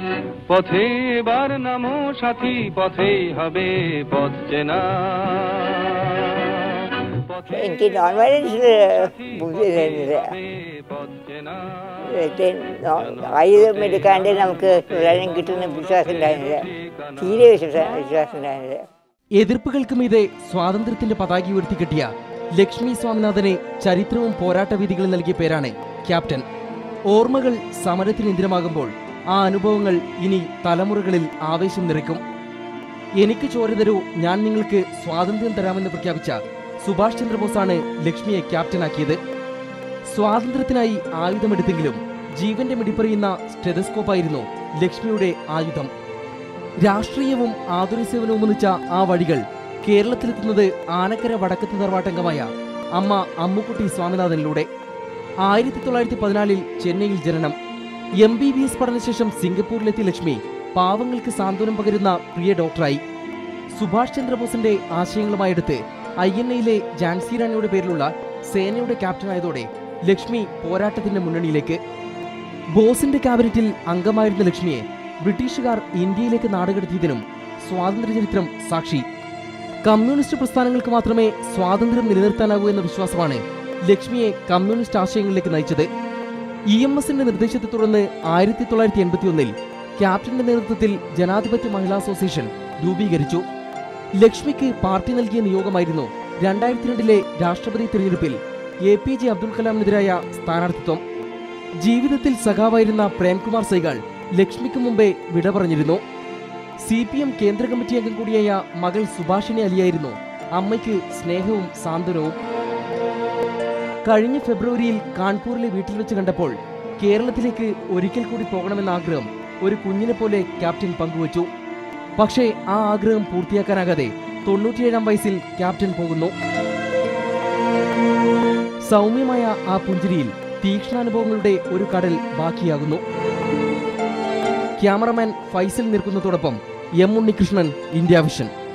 পথে এবার নামো সাথী পথে হবে পথ চেনা পথে എനിക്ക് നോൺ വയലൻസ് ബുദ്ധിയില്ല പഥ চেনা ആയുധം എടുക്കാണ്ട് നമുക്ക് പ്രധാനം കിട്ടുന്ന വിശ്വാസം ഉണ്ടായിരുന്നില്ല തീരെ വിശ്വാസം വിശ്വാസം ഉണ്ടായിരുന്നില്ല എതിർപ്പുകൾക്ക് മീതെ സ്വാതന്ത്ര്യത്തിന്റെ പതാക ഉയർത്തിക്കെട്ടിയ ലക്ഷ്മി സ്വാമിനാഥനെ ചരിത്രവും പോരാട്ട വീതികളും നൽകിയ പേരാണ് ക്യാപ്റ്റൻ ഓർമ്മകൾ സമരത്തിന് ഇന്ദ്രമാകുമ്പോൾ ആ അനുഭവങ്ങൾ ഇനി തലമുറകളിൽ ആവേശം നിറയ്ക്കും എനിക്ക് ചോര തരൂ ഞാൻ നിങ്ങൾക്ക് സ്വാതന്ത്ര്യം തരാമെന്ന് പ്രഖ്യാപിച്ച സുഭാഷ് ചന്ദ്രബോസാണ് ലക്ഷ്മിയെ ക്യാപ്റ്റനാക്കിയത് സ്വാതന്ത്ര്യത്തിനായി ആയുധമെടുത്തെങ്കിലും ജീവന്റെ മിടിപ്പറിയുന്ന സ്റ്റെതസ്കോപ്പായിരുന്നു ലക്ഷ്മിയുടെ ആയുധം രാഷ്ട്രീയവും ആതുരസേവനവും ഒന്നിച്ച ആ വഴികൾ കേരളത്തിലെത്തുന്നത് ആനക്കര വടക്കത്ത് തറവാട്ടംഗമായ അമ്മ അമ്മുക്കുട്ടി സ്വാമിനാഥനിലൂടെ ആയിരത്തി തൊള്ളായിരത്തി പതിനാലിൽ ചെന്നൈയിൽ ജനനം എം ബി ബി എസ് പഠനശേഷം സിംഗപ്പൂരിലെത്തിയ ലക്ഷ്മി പാവങ്ങൾക്ക് സാന്ത്വനം പകരുന്ന പ്രിയ ഡോക്ടറായി സുഭാഷ് ചന്ദ്രബോസിന്റെ ആശയങ്ങളുമായെടുത്ത് ഐ എൻ എയിലെ ജാൻസി റാണിയുടെ പേരിലുള്ള സേനയുടെ ക്യാപ്റ്റനായതോടെ ലക്ഷ്മി പോരാട്ടത്തിന്റെ മുന്നണിയിലേക്ക് ബോസിന്റെ ക്യാബിനറ്റിൽ അംഗമായിരുന്ന ലക്ഷ്മിയെ ബ്രിട്ടീഷുകാർ ഇന്ത്യയിലേക്ക് നാടുകടത്തിയതിനും സ്വാതന്ത്ര്യ ചരിത്രം സാക്ഷി കമ്മ്യൂണിസ്റ്റ് പ്രസ്ഥാനങ്ങൾക്ക് മാത്രമേ സ്വാതന്ത്ര്യം നിലനിർത്താനാകൂ എന്ന വിശ്വാസമാണ് ലക്ഷ്മിയെ കമ്മ്യൂണിസ്റ്റ് ആശയങ്ങളിലേക്ക് നയിച്ചത് ഇ എം എസിന്റെ നിർദ്ദേശത്തെ തുടർന്ന് ആയിരത്തി തൊള്ളായിരത്തി എൺപത്തി ഒന്നിൽ ക്യാപ്റ്റന്റെ നേതൃത്വത്തിൽ ജനാധിപത്യ മഹിളാ അസോസിയേഷൻ രൂപീകരിച്ചു ലക്ഷ്മിക്ക് പാർട്ടി നൽകിയ നിയോഗമായിരുന്നു രണ്ടായിരത്തി രണ്ടിലെ രാഷ്ട്രപതി തിരഞ്ഞെടുപ്പിൽ എ പി ജെ അബ്ദുൽ കലാമിനെതിരായ സ്ഥാനാർത്ഥിത്വം ജീവിതത്തിൽ സഖാവായിരുന്ന പ്രേംകുമാർ സൈഗാൾ ലക്ഷ്മിക്ക് മുമ്പേ വിട പറഞ്ഞിരുന്നു സി പി എം കേന്ദ്ര കമ്മിറ്റി അംഗം കൂടിയായ മകൾ സുഭാഷിണി അലിയായിരുന്നു അമ്മയ്ക്ക് സ്നേഹവും സാന്ത്വനവും കഴിഞ്ഞ ഫെബ്രുവരിയിൽ കാൺപൂരിലെ വീട്ടിൽ വെച്ച് കണ്ടപ്പോൾ കേരളത്തിലേക്ക് ഒരിക്കൽ കൂടി പോകണമെന്ന ആഗ്രഹം ഒരു കുഞ്ഞിനെ പോലെ ക്യാപ്റ്റൻ പങ്കുവച്ചു പക്ഷേ ആ ആഗ്രഹം പൂർത്തിയാക്കാനാകാതെ തൊണ്ണൂറ്റിയേഴാം വയസ്സിൽ ക്യാപ്റ്റൻ പോകുന്നു സൗമ്യമായ ആ പുഞ്ചിരിയിൽ തീക്ഷ്ണാനുഭവങ്ങളുടെ ഒരു കടൽ ബാക്കിയാകുന്നു ക്യാമറമാൻ ഫൈസൽ നിൽക്കുന്നതോടൊപ്പം എം ഉണ്ണികൃഷ്ണൻ ഇന്ത്യ വിഷൻ